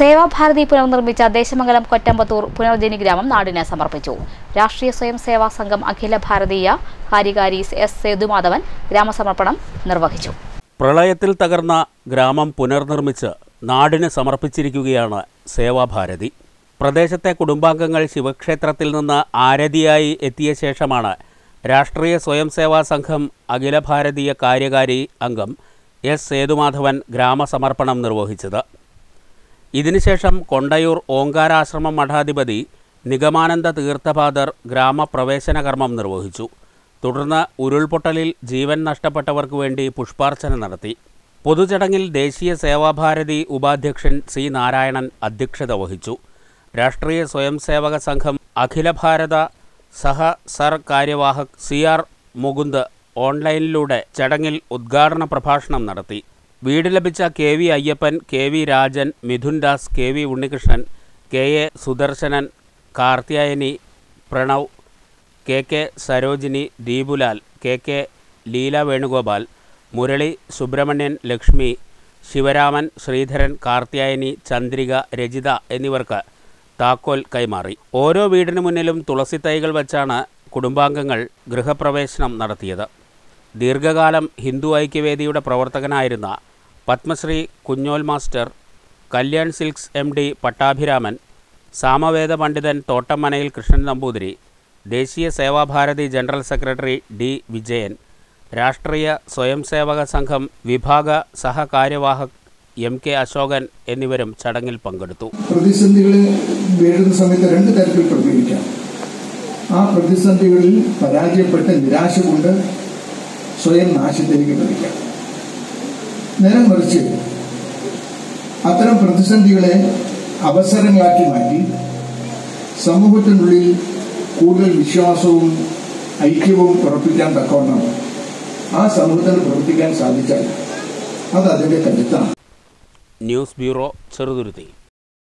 സേവാഭാരതി പുനർനിർമ്മിച്ച ദേശമംഗലം കൊറ്റമ്പത്തൂർ പുനർജനി ഗ്രാമം നാടിന് സമർപ്പിച്ചു രാഷ്ട്രീയ സ്വയം സേവാ സംഘം അഖില ഭാരതീയ കാര്യകാരി എസ് സേതുമാധവൻ ഗ്രാമസമർപ്പണം നിർവഹിച്ചു പ്രളയത്തിൽ തകർന്ന ഗ്രാമം പുനർനിർമ്മിച്ച് നാടിന് സമർപ്പിച്ചിരിക്കുകയാണ് സേവാഭാരതി പ്രദേശത്തെ കുടുംബാംഗങ്ങൾ ശിവക്ഷേത്രത്തിൽ നിന്ന് ആരതിയായി എത്തിയ ശേഷമാണ് രാഷ്ട്രീയ സ്വയം സേവാ സംഘം അഖില ഭാരതീയ കാര്യകാരി അംഗം എസ് സേതുമാധവൻ ഗ്രാമസമർപ്പണം നിർവഹിച്ചത് ഇതിനുശേഷം കൊണ്ടയൂർ ഓങ്കാരാശ്രമം മഠാധിപതി നിഗമാനന്ദ തീർത്ഥപാദർ ഗ്രാമപ്രവേശന കർമ്മം നിർവഹിച്ചു തുടർന്ന് ഉരുൾപൊട്ടലിൽ ജീവൻ നഷ്ടപ്പെട്ടവർക്ക് വേണ്ടി പുഷ്പാർച്ചന നടത്തി പൊതുചടങ്ങിൽ ദേശീയ സേവാഭാരതി ഉപാധ്യക്ഷൻ സി നാരായണൻ അധ്യക്ഷത വഹിച്ചു രാഷ്ട്രീയ സ്വയം സേവക സംഘം അഖില ഭാരത സഹ സർ കാര്യവാഹക് സി ആർ മുകുന്ദ് ഓൺലൈനിലൂടെ ചടങ്ങിൽ ഉദ്ഘാടന പ്രഭാഷണം നടത്തി വീട് ലഭിച്ച K V Ayyappan K V Rajan Mithun Das K V Unnikrishnan K A Sudarshanan Karthyayani Pranav K K Sarojini Deepulal K K Leela Venugopal Murali Subramanian Lakshmi Sivaraman Sreedharan Karthyayani Chandrika Rajitha എന്നിവർക്ക് താക്കോൽ കൈമാറി ഓരോ വീടിനു മുന്നിലും തുളസി തൈകൾ വച്ചാണ് കുടുംബാംഗങ്ങൾ ഗൃഹപ്രവേശനം നടത്തിയത് ദീർഘകാലം ഹിന്ദു ഐക്യവേദിയുടെ പ്രവർത്തകനായിരുന്ന Padmashri Kunjol master Kalyan silks M D Pattabhiraman സാമവേദ പണ്ഡിതൻ തോട്ടമ്മനയിൽ കൃഷ്ണൻ നമ്പൂതിരി ദേശീയ Sevabharathi general secretary D Vijayan Rashtriya സ്വയം സേവക സംഘം വിഭാഗ സഹകാര്യവാഹക് എം കെ അശോകൻ എന്നിവരും ചടങ്ങിൽ പങ്കെടുത്തു പ്രതിസന്ധികൾ നേരിടുന്ന സമയത്ത് രണ്ട് തരത്തിൽ പ്രതികരിക്കാം ആ പ്രതിസന്ധികളിൽ പരാജയപ്പെട്ട് നിരാശ കൊണ്ട് സ്വയം നാശത്തിലേക്ക് പതിക്കാം നേരെ മറിച്ച് അത്തരം പ്രതിസന്ധികളെ അവസരങ്ങളാക്കി മാറ്റി സമൂഹത്തിനുള്ളിൽ കൂടുതൽ വിശ്വാസവും ഐക്യവും ഉറപ്പിക്കാൻ തക്കവണ്ണം ആ സമൂഹത്തിന് പ്രവർത്തിക്കാൻ സാധിച്ചാൽ അത് അതിന്റെ കരുത്താണ് ന്യൂസ് ബ്യൂറോ ചെറുതുരുത്തി